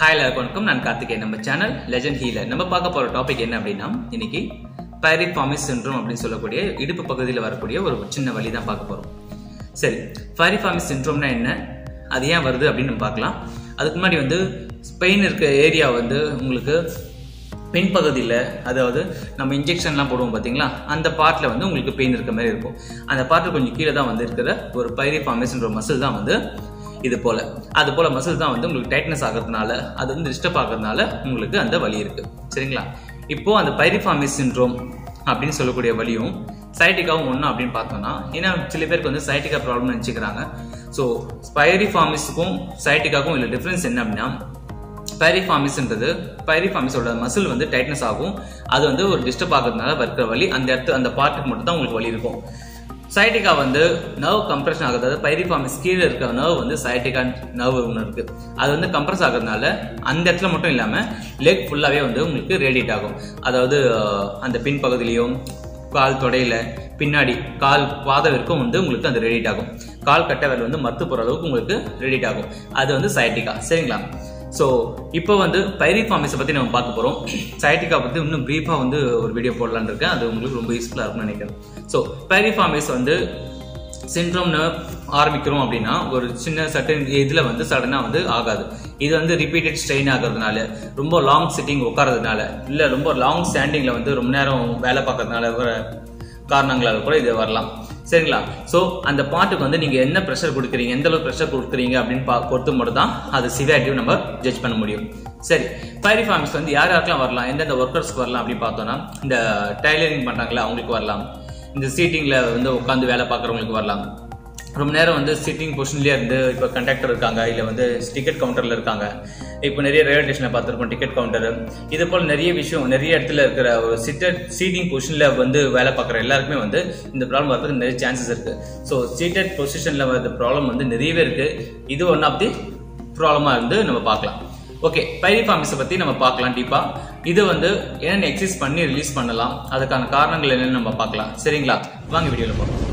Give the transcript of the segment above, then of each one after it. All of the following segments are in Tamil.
ஹாய் எல்லாருக்கும் வணக்கம் நான் கார்த்திகேயன் நம்ம சேனல் லெஜண்ட் ஹீலர் நம்ம பார்க்க போற டாபிக் என்ன அப்படின்னா இன்னைக்கு பைரிஃபாமிஸ் சின்ட்ரோம் அப்படின்னு சொல்லக்கூடிய இடுப்பு பகுதியில் வரக்கூடிய ஒரு சின்ன வழி தான் பார்க்க போறோம் சரி பைரிஃபாமிஸ் சின்ட்ரோம்னா என்ன அது ஏன் வருது அப்படின்னு நம்ம பார்க்கலாம் அதுக்கு முன்னாடி வந்து பெயின் இருக்க ஏரியா வந்து உங்களுக்கு பெயின் பகுதியில் அதாவது நம்ம இன்ஜெக்ஷன்லாம் போடுவோம் பார்த்தீங்களா அந்த பார்ட்டில் வந்து உங்களுக்கு பெயின் இருக்க மாதிரி இருக்கும் அந்த பார்ட்டில் கொஞ்சம் கீழே தான் வந்து இருக்கிற ஒரு பைரிஃபாமிஸ்ன்ற ஒரு மசில் தான் வந்து இது போல அது போல மசில் தான் வந்து உங்களுக்கு டைட்னஸ் ஆகிறதுனால அது வந்து டிஸ்டர்ப் ஆகிறதுனால உங்களுக்கு அந்த வலி இருக்கு சரிங்களா இப்போ அந்த பைரிஃபாமிஸ் சின்ட்ரோம் அப்படின்னு சொல்லக்கூடிய வலியும் சைட்டிக்காவும் ஒன்றும் அப்படின்னு பார்த்தோம்னா ஏன்னா சில பேருக்கு வந்து சைட்டிக்கா ப்ராப்ளம் நினச்சிக்கிறாங்க ஸோ பைரிஃபாமிஸுக்கும் சைட்டிக்காக்கும் இல்லை டிஃப்ரென்ஸ் என்ன அப்படின்னா பைரிஃபாமிஸ்ன்றது பைரிஃபாமிஸோட மசில் வந்து டைட்னஸ் ஆகும் அது வந்து ஒரு டிஸ்டர்ப் ஆகிறதுனால இருக்கிற வலி அந்த இடத்து அந்த பார்ட்டுக்கு மட்டும் தான் உங்களுக்கு வலி இருக்கும் சைட்டிகா வந்து நர்வ் கம்ப்ரெஷன் ஆகுது அதாவது பைரிஃபாமிஸ் கீழே இருக்க நர்வ் வந்து சைட்டிகா நர்வ் ஒன்று இருக்கு அது வந்து கம்ப்ரஸ் ஆகுறதுனால அந்த இடத்துல மட்டும் இல்லாமல் லெக் ஃபுல்லாகவே வந்து உங்களுக்கு ரேடியேட் ஆகும் அதாவது அஹ், அந்த பின் பகுதியிலையும் கால் தொடையில பின்னாடி கால் பாதம் வரைக்கும் வந்து உங்களுக்கு அந்த ரேடியேட் ஆகும் கால் கட்டை விரல் வந்து மத்து போகிற அளவுக்கு உங்களுக்கு ரேடியேட் ஆகும் அது வந்து சைட்டிகா சரிங்களா ஸோ இப்போ வந்து பைரிஃபார்மிஸை பற்றி நம்ம பார்க்க போகிறோம் சைட்டிக்கா பற்றி இன்னும் ப்ரீஃபாக வந்து ஒரு வீடியோ போடலான்னு இருக்கேன் அது உங்களுக்கு ரொம்ப யூஸ்ஃபுல்லாக இருக்கும்னு நினைக்கிறேன் ஸோ பைரிஃபார்மிஸ் வந்து சின்ட்ரோம்னு ஆரம்பிக்கிறோம் அப்படின்னா ஒரு சின்ன சட்டன் இதில் வந்து சடனாக வந்து ஆகாது இது வந்து ரிப்பீட்டட் ஸ்ட்ரெயின் ஆகிறதுனால ரொம்ப லாங் சிட்டிங் உட்காரதுனால இல்லை ரொம்ப லாங் ஸ்டாண்டிங்கில் வந்து ரொம்ப நேரம் வேலை பார்க்கறதுனால வர காரணங்களால கூட இது வரலாம் சரிங்களா ஸோ அந்த பாட்டுக்கு வந்து நீங்கள் என்ன ப்ரெஷர் கொடுக்குறீங்க எந்த அளவு ப்ரெஷர் கொடுக்குறீங்க அப்படின்னு பா பொறுத்து மட்டும் தான் அது சிவியாரிட்டியும் நம்ம ஜட்ஜ் பண்ண முடியும் சரி பைரிஃபார்மிஸ் வந்து யார் யாருக்கெல்லாம் வரலாம் எந்தெந்த ஒர்க்கர்ஸ்க்கு வரலாம் அப்படின்னு பார்த்தோம்னா இந்த டைலரிங் பண்ணுறாங்களா அவங்களுக்கு வரலாம் இந்த சீட்டிங்கில் வந்து உட்காந்து வேலை பார்க்குறவங்களுக்கு வரலாம் ரொம்ப நேரம் வந்து சிட்டிங் பொசிஷன்லேயே இருந்து இப்போ கண்டக்டர் இருக்காங்க இல்லை வந்து டிக்கெட் கவுண்டரில் இருக்காங்க இப்போ நிறைய ரயில்வே ஸ்டேஷனில் பார்த்துருக்கோம் டிக்கெட் கவுண்டர் இது போல் நிறைய விஷயம் நிறைய இடத்துல இருக்கிற ஒரு சிட்டட் சீட்டிங் பொசிஷனில் வந்து வேலை பார்க்குற எல்லாருக்குமே வந்து இந்த ப்ராப்ளம் வரதுக்கு நிறைய சான்சஸ் இருக்குது ஸோ சீட்டட் பொசிஷனில் வர ப்ராப்ளம் வந்து நிறையவே இருக்குது இது ஒன் ஆஃப் தி ப்ராப்ளமாக இருந்து நம்ம பார்க்கலாம் ஓகே பைரிஃபார்மிஸை பற்றி நம்ம பார்க்கலாம் டீப்பாக இது வந்து என்னென்ன எக்ஸசைஸ் பண்ணி ரிலீஸ் பண்ணலாம் அதுக்கான காரணங்கள் என்னென்னு நம்ம பார்க்கலாம் சரிங்களா வாங்க வீடியோவில் பார்க்கலாம்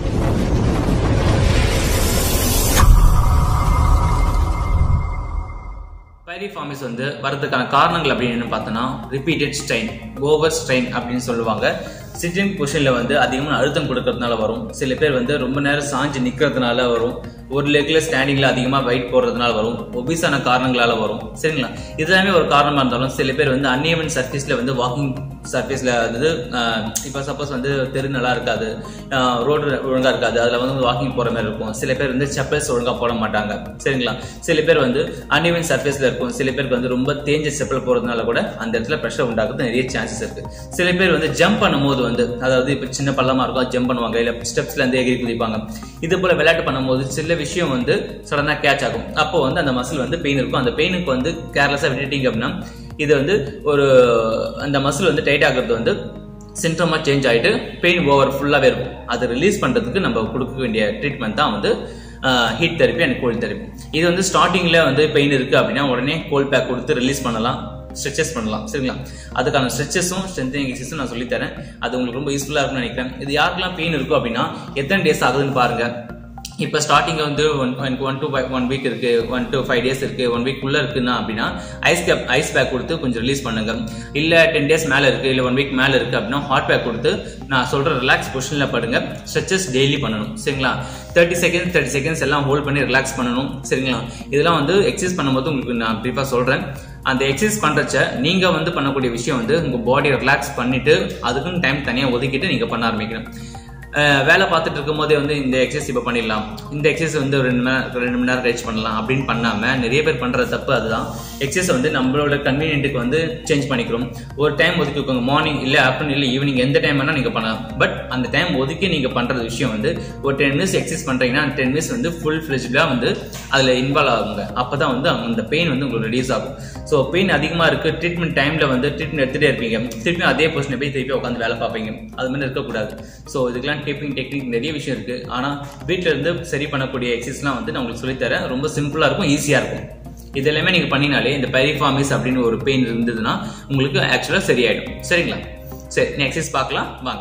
பைரிஃபார்மிஸ் வந்து வரதுக்கான காரணங்கள் அப்படின்னு பார்த்தோன்னா ரிப்பீட்டட் ஸ்ட்ரெயின் ஓவர் ஸ்ட்ரெயின் அப்படின்னு சொல்லுவாங்க சிட்டிங் பொசிஷனில் வந்து அதிகமாக அழுத்தம் கொடுக்கறதுனால வரும் சில பேர் வந்து ரொம்ப நேரம் சாஞ்சு நிற்கிறதுனால வரும் ஒரு லெக்கில் ஸ்டாண்டிங்கில் அதிகமாக வெயிட் போடுறதுனால வரும் ஒபிஸான காரணங்களால வரும் சரிங்களா இதெல்லாமே ஒரு காரணமாக இருந்தாலும் சில பேர் வந்து அன்இவன் சர்ஃபேஸில் வந்து வாக்கிங் சர்ஃபேஸில் வந்து இப்போ சப்போஸ் வந்து தெரு நல்லா இருக்காது ரோடு ஒழுங்காக இருக்காது அதில் வந்து வாக்கிங் போகிற மாதிரி இருக்கும் சில பேர் வந்து செப்பல்ஸ் ஒழுங்காக போட மாட்டாங்க சரிங்களா சில பேர் வந்து அன்இவன் சர்ஃபேஸில் இருக்கும் சில பேருக்கு வந்து ரொம்ப தேஞ்ச செப்பல் போகிறதுனால கூட அந்த இடத்துல ப்ரெஷர் உண்டாகிறது நிறைய சான்சஸ் இருக்கு சில பேர் வந்து ஜம்ப் பண்ணும்போது வந்து அதாவது இப்போ சின்ன பள்ளமாக இருக்கும் ஜம்ப் பண்ணுவாங்க இல்லை ஸ்டெப்ஸ்ல இருந்து எகிரி குதிப்பாங்க இது போல விளையாட்டு பண்ணும்போது சில விஷயம் வந்து சடனாக கேட்ச் ஆகும் அப்போ வந்து அந்த மசில் வந்து பெயின் இருக்கும் அந்த பெயினுக்கு வந்து கேர்லெஸ்ஸாக விட்டுட்டீங்க அப்படின்னா இது வந்து ஒரு அந்த மசில் வந்து டைட் ஆகிறது வந்து சிம்டமாக சேஞ்ச் ஆகிட்டு பெயின் ஓவர் ஃபுல்லாகவே இருக்கும் அதை ரிலீஸ் பண்ணுறதுக்கு நம்ம கொடுக்க வேண்டிய ட்ரீட்மெண்ட் தான் வந்து heat therapy and cold therapy இது வந்து ஸ்டார்டிங்கில் வந்து பெயின் இருக்குது அப்படின்னா உடனே கோல்ட் பேக் கொடுத்து ரிலீஸ் பண்ணலாம் ஸ்ட்ரெச்சஸ் பண்ணலாம் சரிங்களா அதுக்கான ஸ்ட்ரெச்சஸும் ஸ்ட்ரென்தனிங் எக்ஸஸும் நான் சொல்லித்தரேன் அது உங்களுக்கு ரொம்ப யூஸ்ஃபுல்லாக இருக்கும்னு நினைக்கிறேன் இது யாருக்கெல்லாம் பெயின் இருக்கும் அப்படின்னா எத்தனை டேஸ் ஆகுதுன்னு பாருங்கள் இப்போ ஸ்டார்டிங் வந்து ஒன் எனக்கு ஒன் டு ஒன் வீக் இருக்கு ஒன் டு ஃபைவ் டேஸ் இருக்கு ஒன் வீக் உள்ள இருக்குன்னா அப்படின்னா ஐஸ் கேப் ஐஸ் பேக் கொடுத்து கொஞ்சம் ரிலீஸ் பண்ணுங்க இல்ல டென் டேஸ் மேல இருக்கு இல்ல ஒன் வீக் மேல இருக்கு அப்படின்னா ஹாட் பேக் கொடுத்து நான் சொல்ற ரிலாக்ஸ் பொசிஷன்ல படுங்க ஸ்ட்ரெச்சஸ் டெய்லி பண்ணணும் சரிங்களா தேர்ட்டி செகண்ட்ஸ் தேர்ட்டி செகண்ட்ஸ் எல்லாம் ஹோல்ட் பண்ணி ரிலாக்ஸ் பண்ணணும் சரிங்களா இதெல்லாம் வந்து எக்ஸசைஸ் பண்ணும்போது உங்களுக்கு நான் ப்ரீஃபாக சொல்றேன் அந்த எக்ஸசைஸ் பண்றச்ச நீங்க வந்து பண்ணக்கூடிய விஷயம் வந்து உங்க பாடியை ரிலாக்ஸ் பண்ணிட்டு அதுக்குன்னு டைம் தனியாக ஒதுக்கிட்டு நீங்க பண்ண ஆரம்பிக்கணும் அஹ் வேலை பார்த்துட்டு இருக்கும்போதே வந்து இந்த எக்ஸசைஸ் இப்போ பண்ணிடலாம் இந்த எக்ஸசைஸ் வந்து ஒரு ரெண்டு மணி நேரம் ரெண்டு மணி நேரம் கழிச்சு பண்ணலாம் அப்படின்னு பண்ணாம நிறைய பேர் பண்ற தப்பு அதுதான் எக்ஸசைஸ் வந்து நம்மளோட கன்வீனியன்ட்டுக்கு வந்து சேஞ்ச் பண்ணிக்கிறோம் ஒரு டைம் ஒதுக்கிக்கோங்க மார்னிங் இல்லை ஆஃப்டர்நூன் இல்லை ஈவினிங் எந்த டைம் வேணா நீங்க பண்ணலாம் பட் அந்த டைம் ஒதுக்கி நீங்க பண்றது விஷயம் வந்து ஒரு டென் மினிட்ஸ் எக்ஸசைஸ் பண்றீங்கன்னா அந்த டென் மினிட்ஸ் வந்து ஃபுல் ஃபிளெஜ்டாக வந்து அதுல இன்வால்வ் ஆகுங்க அப்பதான் வந்து அந்த பெயின் வந்து உங்களுக்கு ரிலீஸ் ஆகும் ஸோ பெயின் அதிகமாக இருக்கு ட்ரீட்மெண்ட் டைம்ல வந்து ட்ரீட்மெண்ட் எடுத்துட்டே இருப்பீங்க திருப்பி அதே பொசிஷனை போய் திருப்பி உட்காந்து வேலை பார்ப்பீங்க அது மாதிரி இருக்கக்கூடாது ஸோ இதுக்கெல்லாம் டேப்பிங் டெக்னிக் நிறைய விஷயம் இருக்கு ஆனால் வீட்டில் இருந்து சரி பண்ணக்கூடிய எக்ஸசைஸ்லாம் வந்து நான் உங்களுக்கு சொல்லித்தரேன் ரொம்ப சிம்பிளாக இருக்கும் ஈஸியாக இருக்கும் இது எல்லாமே நீங்கள் பண்ணினாலே இந்த பைரிஃபார்மிஸ் அப்படின்னு ஒரு பெயின் இருந்ததுன்னா உங்களுக்கு ஆக்சுவலாக சரியாயிடும் சரிங்களா சரி நீ எக்ஸசைஸ் பார்க்கலாம் வாங்க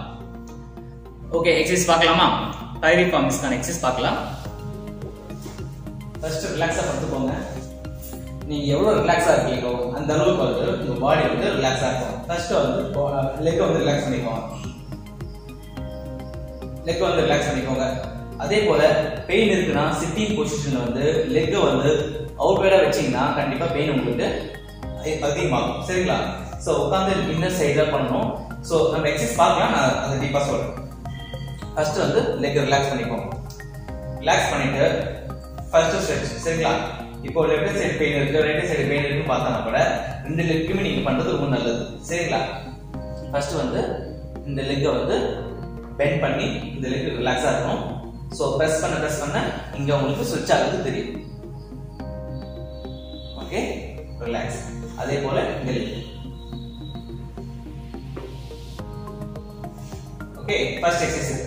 ஓகே எக்ஸசைஸ் பார்க்கலாமா பைரிஃபார்மிஸ்க்கான எக்ஸசைஸ் பார்க்கலாம் ஃபர்ஸ்ட் ரிலாக்ஸாக படுத்துக்கோங்க நீங்க எவ்வளவு ரிலாக்ஸா இருக்கீங்களோ அந்த அளவுக்கு வந்து உங்க பாடி வந்து ரிலாக்ஸா இருக்கும் ஃபர்ஸ்ட் வந்து லெக் வந்து ரிலாக்ஸ் பண்ணிக்கோங்க லெக் வந்து ரிலாக்ஸ் பண்ணிக்கோங்க அதே போல பெயின் இருக்குன்னா சிட்டிங் பொசிஷன்ல வந்து லெக்கை வந்து அவுட்வேர்டா வச்சீங்கன்னா கண்டிப்பா பெயின் உங்களுக்கு அதி- அதிகமாகும் சரிங்களா சோ உட்காந்து இன்னர் சைடு தான் பண்ணணும் சோ நம்ம எக்ஸசைஸ் பார்க்கலாம் நான் அதை டீப்பா சொல்றேன் ஃபர்ஸ்ட் வந்து லெக் ரிலாக்ஸ் பண்ணிக்கோங்க ரிலாக்ஸ் பண்ணிட்டு ஃபர்ஸ்ட் ஸ்ட்ரெச் சரிங்களா இப்போ லெஃப்ட் சைடு பெயின் இருக்கு ரைட் சைடு பெயின் இருக்குன்னு பார்த்தாங்க கூட ரெண்டு லெக்குமே நீங்க பண்றது ரொம்ப நல்லது சரிங்களா ஃபர்ஸ்ட் வந்து இந்த லெக்கை வந்து பெண்ட் பண்ணி இந்த லெக் ரிலாக்ஸா இருக்கணும் ஸோ ப்ரெஸ் பண்ண ப்ரெஸ் பண்ண இங்க உங்களுக்கு ஸ்விட்ச் ஆகுது தெரியும் ஓகே ரிலாக்ஸ் அதே போல இந்த leg. Okay first exercise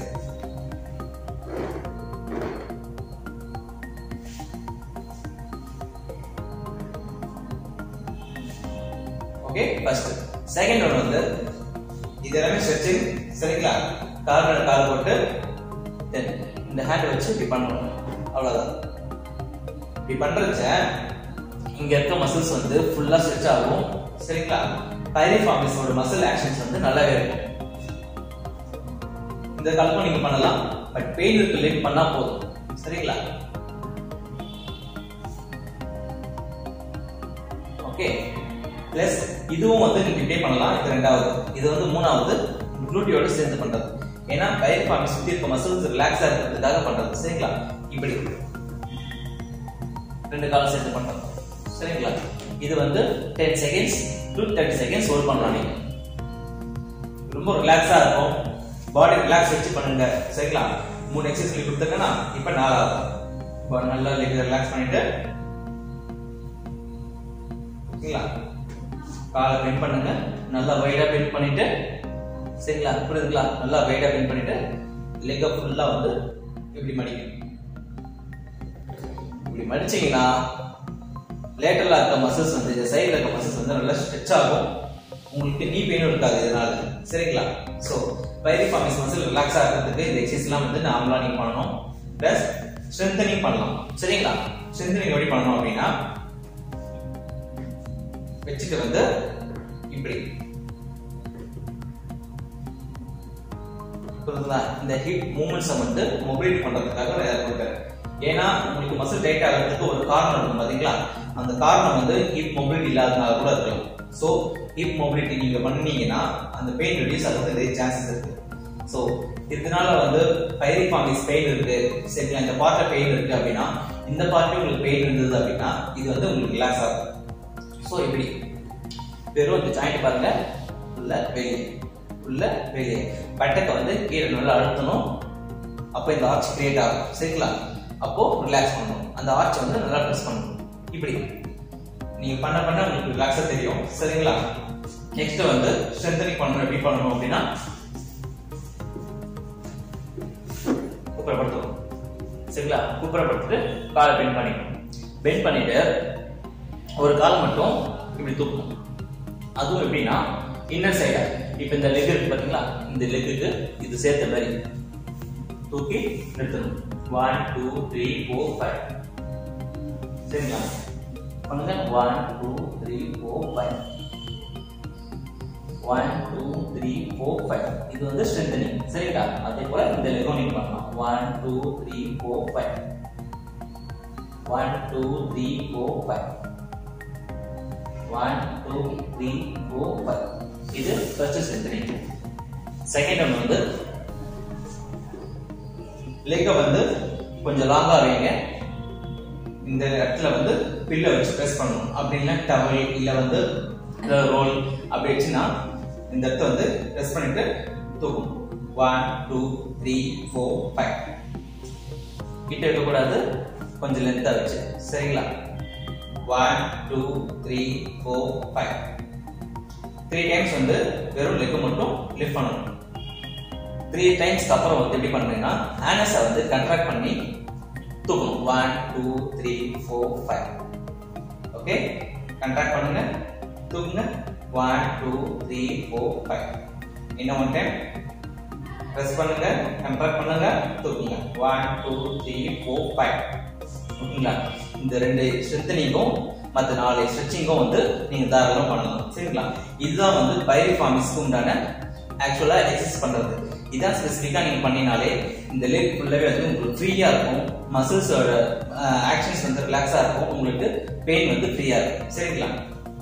okay first second one வந்து இது எல்லாமே ஸ்ட்ரெச்சிங் சரிங்களா கால் மேல கால் போட்டு then இந்த ஹேண்ட் வச்சு இப்படி பண்ணணும் அவ்வளவுதான் இப்படி பண்றச்ச இங்க இருக்க மசில்ஸ் வந்து ஃபுல்லா ஸ்ட்ரெச் ஆகும் சரிங்களா பைரிஃபார்மிஸோட மசில் ஆக்ஷன்ஸ் வந்து நல்லாவே இருக்கும் இந்த கல்பம் நீங்க பண்ணலாம் பட் பெயின் இருக்கு லிஃப்ட் பண்ணா போதும் சரிங்களா ஓகே பிளஸ் இதுவும் வந்து நீங்க இப்படியே பண்ணலாம் இது ரெண்டாவது இது வந்து மூணாவது குளூட்டியோட சேர்ந்து பண்றது ஏன்னா பயிர் ஃபார்மி சுத்தி இருக்க மசில்ஸ் ரிலாக்ஸா இருக்கிறதுக்காக பண்றது சரிங்களா இப்படி ரெண்டு காலம் சேர்த்து பண்றது சரிங்களா இது வந்து ten seconds to thirty seconds hold பண்ணலாம் நீங்க ரொம்ப ரிலாக்ஸா இருக்கும் பாடி ரிலாக்ஸ் வச்சு பண்ணுங்க சரிங்களா மூணு எக்ஸசைஸ் கொடுத்துருக்கேன்னா இப்ப நாலாவது இப்போ நல்லா ரிலாக்ஸ் பண்ணிட்டு ஓகேங்களா காலை பெண்ட் பண்ணுங்க நல்லா வைடா பெண்ட் பண்ணிட்டு சரிங்களா புரியுதுங்களா நல்லா வைடா பெண்ட் பண்ணிட்டு லெக்க ஃபுல்லா வந்து இப்படி மடிக்கணும் இப்படி மடிச்சீங்கன்னா லேட்டரலா இருக்க மசில்ஸ் வந்து இந்த சைடுல இருக்க மசில்ஸ் வந்து நல்லா ஸ்ட்ரெச் ஆகும் உங்களுக்கு நீ பெயினும் இருக்காது இதனால சரிங்களா சோ பைரிஃபார்மிஸ் மசில் ரிலாக்ஸ் ஆகிறதுக்கு இந்த எக்ஸசைஸ்லாம் வந்து நார்மலா நீங்க பண்ணணும் பிளஸ் ஸ்ட்ரென்தனிங் பண்ணலாம் சரிங்களா ஸ்ட்ரென்தனிங் எப்படி பண்ணணும் அப்படின்னா வச்சுட்டு வந்து இப்படி புரியுதுங்களா இந்த ஹிப் மூமெண்ட்ஸை வந்து மொபிலிட்டி பண்றதுக்காக நான் இதை கொடுக்குறேன் ஏன்னா உங்களுக்கு மசில் டைட் ஆகிறதுக்கு ஒரு காரணம் இருக்கும் பாத்தீங்களா அந்த காரணம் வந்து ஹிப் மொபிலிட்டி இல்லாதனால கூட இருக்கலாம் ஸோ ஹிப் மொபிலிட்டி நீங்க பண்ணீங்கன்னா அந்த பெயின் ரெடியூஸ் ஆகிறதுக்கு நிறைய சான்சஸ் இருக்கு ஸோ இதனால வந்து பைரிஃபார்மிஸ் பெயின் இருக்கு சரிங்களா இந்த பார்ட்ல பெயின் இருக்கு அப்படின்னா இந்த பார்ட்ல உங்களுக்கு பெயின் இருந்தது அப்படின்னா இது வந்து உங்களுக்கு ரிலாக்ஸ் ஆகும் ஸோ இப்படி வெறும் இந்த ஜாயிண்ட் பாருங்க உள்ள வெளியே உள்ள வெளியே பட்டத்தை வந்து கீழே நல்லா அழுத்தணும் அப்போ இந்த ஆர்ச் கிரியேட் ஆகும் சரிங்களா அப்போ ரிலாக்ஸ் பண்ணணும் அந்த ஆர்ச் வந்து நல்லா ப்ரெஸ் பண்ணணும் இப்படி நீங்க பண்ண பண்ண உங்களுக்கு ரிலாக்ஸா தெரியும் சரிங்களா நெக்ஸ்ட் வந்து ஸ்ட்ரென்தனிங் பண்ணணும் எப்படி பண்ணணும் அப்படின்னா குப்புறப்படுத்தணும் சரிங்களா குப்புறப்படுத்திட்டு காலை பெண்ட் பண்ணிக்கணும் பெண்ட் பண்ணிட்டு ஒரு கால் மட்டும் இப்படி தூக்கணும் அதுவும் எப்படின்னா இன்னர் சைடா இப்ப இந்த லெக் இருக்கு பாத்தீங்களா இந்த லெக்குக்கு இது சேர்த்த மாதிரி தூக்கி நிறுத்தணும் one two three four five சரிங்களா பண்ணுங்க one two three four five one two three four five இது வந்து ஸ்ட்ரென்தனிங் சரிங்களா அதே போல இந்த லெக்கும் நீங்க பண்ணலாம் one two three four five one two three four five one two three four five இது ஃபர்ஸ்ட் ஸ்ட்ரென்தனிங் செகண்ட் ஒன் வந்து லெக்கை வந்து கொஞ்சம் லாங்கா வைங்க இந்த இடத்துல வந்து பில்ல வச்சு ப்ரெஸ் பண்ணணும் அப்படி இல்லை டவல் இல்லை வந்து ரோல் அப்படி வச்சுன்னா இந்த இடத்த வந்து ப்ரெஸ் பண்ணிட்டு தூக்கும் one two three four five கிட்ட இருக்கக்கூடாது கொஞ்சம் லென்த்தா வச்சு சரிங்களா one two three four five three times வந்து வெறும் லெக் மட்டும் லிஃப்ட் பண்ணணும் த்ரீ டைம்ஸ்க்கு அப்புறம் வந்து எப்படி பண்ணுறீங்கன்னா ஆனஸை வந்து கண்ட்ராக்ட் பண்ணி தூக்கணும் one two three four five okay contract பண்ணுங்க தூக்குங்க one two three four five இன்னும் ஒன் டைம் ப்ரெஸ் பண்ணுங்க கண்ட்ராக்ட் பண்ணுங்க தூக்குங்க one two three four five ஓகேங்களா இந்த ரெண்டு ஸ்ட்ரென்த்தனிங்கும் மற்ற நாலு ஸ்ட்ரெச்சிங்கும் வந்து நீங்க தாராளமா பண்ணலாம் சரிங்களா இதுதான் வந்து பைரிஃபார்மிஸ்க்கு உண்டான ஆக்சுவலா எக்ஸசைஸ் பண்றது இதான் ஸ்பெசிஃபிக்கா நீங்க பண்ணினாலே இந்த லெக் ஃபுல்லாவே வந்து உங்களுக்கு ஃப்ரீயா இருக்கும் மசில்ஸோட ஆக்ஷன்ஸ் வந்து ரிலாக்ஸா இருக்கும் உங்களுக்கு பெயின் வந்து ஃப்ரீயா இருக்கும் சரிங்களா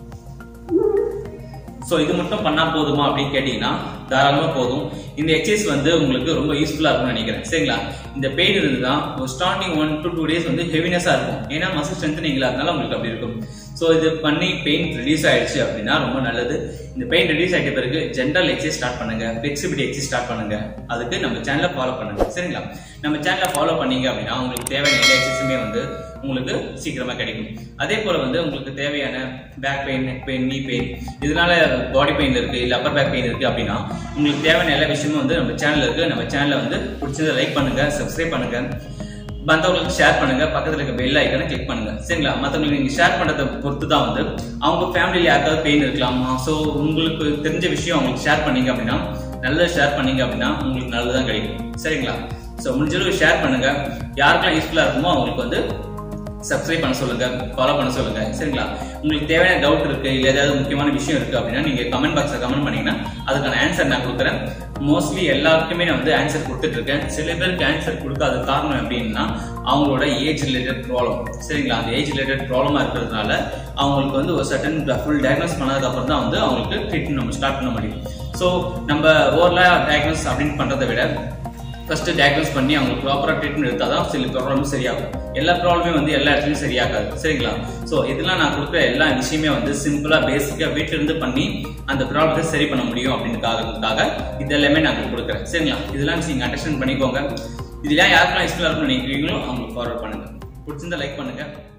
ஸோ இது மட்டும் பண்ணா போதுமா அப்படின்னு கேட்டீங்கன்னா தாராளமாக போதும் இந்த எக்ஸசைஸ் வந்து உங்களுக்கு ரொம்ப யூஸ்ஃபுல்லாக இருக்கும்னு நினைக்கிறேன் சரிங்களா இந்த பெயின் இருந்துன்னா ஒரு starting one to two days வந்து ஹெவினஸாக இருக்கும் ஏன்னா மசில் ஸ்ட்ரென்த்னிங்ல அதனால உங்களுக்கு அப்படி இருக்கும் ஸோ இது பண்ணி பெயின் ரிலீஸ் ஆயிடுச்சு அப்படின்னா ரொம்ப நல்லது இந்த பெயின் ரிலீஸ் ஆகிட்ட பிறகு ஜென்ரல் எக்ஸசைஸ் ஸ்டார்ட் பண்ணுங்க ஃபிளெக்சிபிலிட்டி எக்ஸசைஸ் ஸ்டார்ட் பண்ணுங்க அதுக்கு நம்ம சேனலை ஃபாலோ பண்ணுங்க சரிங்களா நம்ம சேனலை ஃபாலோ பண்ணீங்க அப்படின்னா உங்களுக்கு தேவையான எல்லா எக்ஸசைஸுமே வந்து உங்களுக்கு சீக்கிரமா கிடைக்கும் அதே போல வந்து உங்களுக்கு தேவையான back pain neck pain knee pain இதனால பாடி பெயின் இருக்கு இல்ல அப்பர் பேக் பெயின் இருக்கு அப்படின்னா உங்களுக்கு தேவையான எல்லா விஷயமும் வந்து நம்ம சேனல் இருக்கு நம்ம சேனலை வந்து பிடிச்சதை லைக் பண்ணுங்க சப்ஸ்கிரைப் பண்ணுங்க மற்றவங்களுக்கு ஷேர் பண்ணுங்க பக்கத்துல இருக்க பெல் ஐக்கனை கிளிக் பண்ணுங்க சரிங்களா மற்றவங்களுக்கு நீங்க ஷேர் பண்றதை பொறுத்து தான் வந்து அவங்க ஃபேமிலியில யாருக்காவது பெயின் இருக்கலாமா ஸோ உங்களுக்கு தெரிஞ்ச விஷயம் அவங்களுக்கு ஷேர் பண்ணீங்க அப்படின்னா நல்லது ஷேர் பண்ணீங்க அப்படின்னா உங்களுக்கு நல்லதுதான் கிடைக்கும் சரிங்களா ஸோ முடிஞ்சளவு ஷேர் பண்ணுங்க யாருக்கெல்லாம் யூஸ்ஃபுல்லா இருக்குமோ அவங்களுக்கு வந்து சப்ஸ்கிரைப் பண்ண சொல்லுங்க ஃபாலோ பண்ண சொல்லுங்க சரிங்களா உங்களுக்கு தேவையான டவுட் இருக்கு இல்ல ஏதாவது முக்கியமான விஷயம் இருக்கு அப்படின்னா நீங்க கமெண்ட் பாக்ஸ்ல கமெண்ட் பண்ணீங்கன்னா அதுக்கான ஆன்சர் நான் கொடுக்குறேன் மோஸ்ட்லி எல்லாருக்குமே நான் வந்து ஆன்சர் கொடுத்துட்டு இருக்கேன் சில பேருக்கு ஆன்சர் கொடுக்காத காரணம் எப்படின்னா அவங்களோட ஏஜ் ரிலேட்டட் ப்ராப்ளம் சரிங்களா அந்த ஏஜ் ரிலேட்டட் ப்ராப்ளமா இருக்கிறதுனால அவங்களுக்கு வந்து ஒரு சட்டன் ஃபுல் டயக்னோஸ் பண்ணதுக்கு அப்புறம் தான் வந்து அவங்களுக்கு ட்ரீட்மெண்ட் நம்ம ஸ்டார்ட் பண்ண முடியும் ஸோ நம்ம ஓவரலா டயக்னோஸ் அப்படின்னு பண்றதை விட ஃபர்ஸ்ட் டயக்னோஸ் பண்ணி அவங்க ப்ராப்பராக ட்ரீட்மெண்ட் எடுத்தால் தான் சில ப்ராப்ளம் சரியாகும் எல்லா ப்ராப்ளமே வந்து எல்லா இடத்துலையும் சரியாகாது சரிங்களா ஸோ இதெல்லாம் நான் கொடுக்குற எல்லா விஷயமே வந்து சிம்பிளாக பேசிக்காக வீட்டில இருந்து பண்ணி அந்த ப்ராப்ளத்தை சரி பண்ண முடியும் அப்படின்றதுக்காக இது எல்லாமே நான் உங்களுக்கு கொடுக்குறேன் சரிங்களா இதெல்லாம் நீங்கள் அண்டர்ஸ்டாண்ட் பண்ணிக்கோங்க இதெல்லாம் யாருக்கெல்லாம் யூஸ்ஃபுல்லாக இருக்கும்னு நினைக்கிறீங்களோ அவங்களுக்கு ஃபார்வர்ட் பண்ணுங்க பிடிச்சிருந்தா லைக் பண்ணுங்க